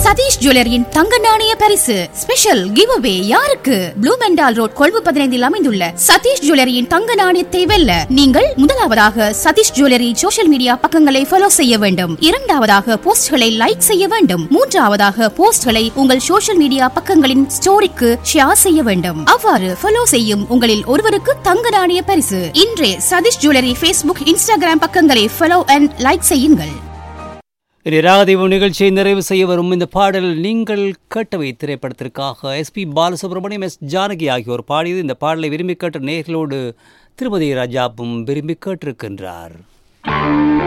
சதீஷ் ஜுவல்லரியின் தங்க நாணய பரிசு ஸ்பெஷல் கிவ் அவே யாருக்கு ப்ளூ மெண்டால் ரோட் கொழும்பு பதினைந்தில் அமைந்துள்ள சதீஷ் ஜுவல்லரியின் தங்க நாணயத்தை வெல்ல நீங்கள் முதலாவதாக சதீஷ் ஜுவல்லரி சோஷியல் மீடியா பக்கங்களை ஃபாலோ செய்ய வேண்டும் இரண்டாவதாக போஸ்ட்களை லைக் செய்ய வேண்டும் மூன்றாவதாக போஸ்ட்களை உங்கள் சோஷியல் மீடியா பக்கங்களின் ஸ்டோரிக்கு ஷேர் செய்ய வேண்டும் அவ்வாறு ஃபாலோ செய்யும் உங்களில் ஒருவருக்கு தங்க நாணய பரிசு இன்றே சதீஷ் ஜுவல்லரி ஃபேஸ்புக் இன்ஸ்டாகிராம் பக்கங்களை ஃபாலோ அண்ட் லைக் செய்யுங்கள் இனி ராகதீபம் நிகழ்ச்சியை நிறைவு செய்ய வரும் இந்த பாடல் நீங்கள் கேட்டவை திரைப்படத்திற்காக எஸ்பி பாலசுப்ரமணியம் எஸ் ஜானகி ஆகியோர் பாடியது இந்த பாடலை விரும்பி கேட்ட நேர்களோடு திருமதி ராஜாப்பும் விரும்பி கேட்டிருக்கின்றார்